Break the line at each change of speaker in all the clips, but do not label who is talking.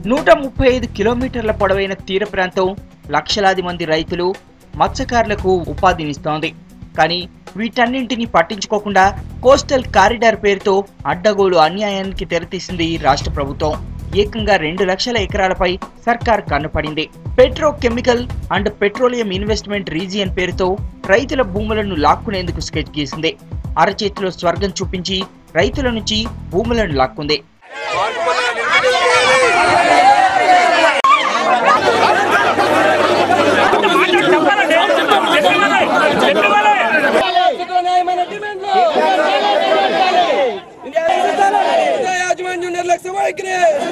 నూట ముప్పై ఐదు కిలోమీటర్ల పొడవైన తీర ప్రాంతం లక్షలాది మంది రైతులు మత్స్యకారులకు ఉపాధినిస్తోంది కానీ వీటన్నింటినీ పట్టించుకోకుండా కోస్టల్ కారిడార్ పేరుతో అడ్డగోలు అన్యాయానికి తెరతీసింది రాష్ట్ర ప్రభుత్వం ఏకంగా రెండు లక్షల ఎకరాలపై సర్కార్ కన్నుపడింది petrochemical and petroleum investment region పేరుతో రైతుల భూములను లాక్కునేందుకు స్కెచ్ గీసింది అరచేతిలో స్వర్గం చూపించి రైతుల నుంచి భూములను లాక్కుంది
న్యాయమైన డిమాండ్లు యాజమాన్యం నిర్లక్ష్య వైఖరి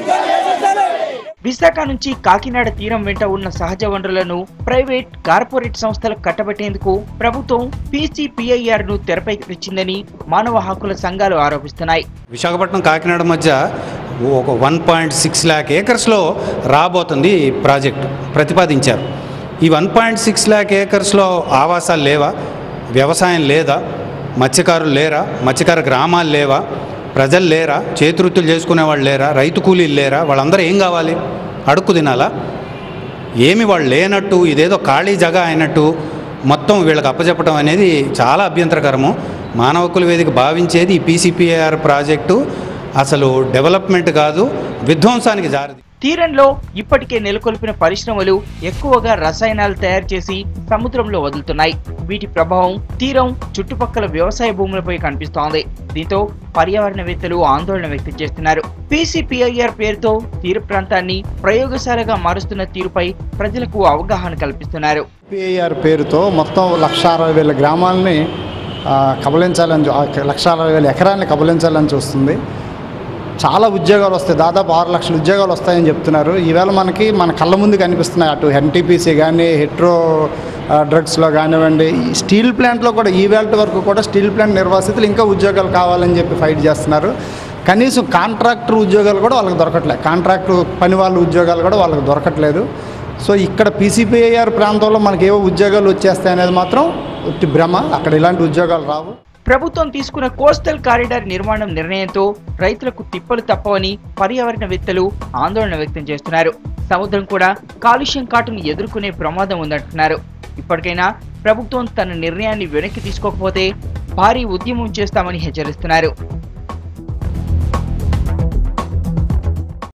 విశాఖ నుంచి కాకినాడ తీరం వెంట ఉన్న సహజ వనరులను ప్రైవేట్ కార్పొరేట్ సంస్థలకు కట్టబెట్టేందుకు ప్రభుత్వం పీసీపీఐఆర్ ను తెరపై తెచ్చిందని మానవ హక్కుల సంఘాలు ఆరోపిస్తున్నాయి
విశాఖపట్నం కాకినాడ మధ్య ఒక వన్ పాయింట్ సిక్స్ ల్యాక్ ఏకర్స్లో రాబోతుంది ఈ ప్రాజెక్ట్ ప్రతిపాదించారు ఈ వన్ పాయింట్ సిక్స్ ల్యాక్ ఏకర్స్లో ఆవాసాలు లేవా వ్యవసాయం లేదా మత్స్యకారులు లేరా మత్స్యకార గ్రామాలు లేవా ప్రజలు లేరా చేతివృత్తులు చేసుకునే వాళ్ళు లేరా రైతు కూలీలు లేరా వాళ్ళందరూ ఏం కావాలి అడుక్కు తినాలా ఏమి వాళ్ళు లేనట్టు ఇదేదో ఖాళీ జగ అయినట్టు మొత్తం వీళ్ళకి అప్పచెప్పడం అనేది చాలా అభ్యంతరకరము మానవ హక్కుల వేదిక భావించేది ఈ పీసీపీఆర్ ప్రాజెక్టు అసలు డెవలప్మెంట్ కాదు విధ్వంసానికి జారిది
తీరంలో ఇప్పటికే నెలకొల్పిన పరిశ్రమలు ఎక్కువగా రసాయనాలు తయారు చేసి సముద్రంలో వదులుతున్నాయి వీటి ప్రభావం తీరం చుట్టుపక్కల వ్యవసాయ భూములపై కనిపిస్తోంది దీంతో పర్యావరణవేత్తలు ఆందోళన వ్యక్తం చేస్తున్నారు పీసీపీఐఆర్ పేరుతో తీర ప్రాంతాన్ని ప్రయోగశాలగా మారుస్తున్న తీరుపై ప్రజలకు అవగాహన కల్పిస్తున్నారు
పిఐఆర్ పేరుతో మొత్తం లక్ష అరవై వేల గ్రామాలని ఆ, కబలించాలని చూ- ఆ, లక్ష అరవై వేల ఎకరాలని కబలించాలని చూస్తుంది చాలా ఉద్యోగాలు వస్తాయి దాదాపు ఆరు లక్షల ఉద్యోగాలు వస్తాయని చెప్తున్నారు ఈవేళ మనకి మన కళ్ళ ముందు కనిపిస్తున్నాయి అటు ఎన్టీపీసీ కానీ హెట్రో ఆ, డ్రగ్స్లో కానివ్వండి ఈ స్టీల్ ప్లాంట్లో కూడా ఈవేళ వరకు కూడా స్టీల్ ప్లాంట్ నిర్వాసితులు ఇంకా ఉద్యోగాలు కావాలని చెప్పి ఫైట్ చేస్తున్నారు కనీసం కాంట్రాక్టర్ ఉద్యోగాలు కూడా వాళ్ళకి దొరకట్లేదు కాంట్రాక్టర్ పని వాళ్ళ ఉద్యోగాలు కూడా వాళ్ళకి దొరకట్లేదు సో ఇక్కడ పీసీపీఐఆర్ ప్రాంతంలో మనకి ఏవో ఉద్యోగాలు వచ్చేస్తాయి అనేది మాత్రం ఉట్టి భ్రమ అక్కడ ఇలాంటి ఉద్యోగాలు రావు
ప్రభుత్వం తీసుకున్న కోస్టల్ కారిడార్ నిర్మాణం నిర్ణయంతో రైతులకు తిప్పలు తప్పవని పర్యావరణవేత్తలు ఆందోళన వ్యక్తం చేస్తున్నారు సముద్రం కూడా కాలుష్యం కాటును ఎదుర్కొనే ప్రమాదం ఉందంటున్నారు ఇప్పటికైనా ప్రభుత్వం తన నిర్ణయాన్ని వెనక్కి తీసుకోకపోతే భారీ ఉద్యమం చేస్తామని హెచ్చరిస్తున్నారు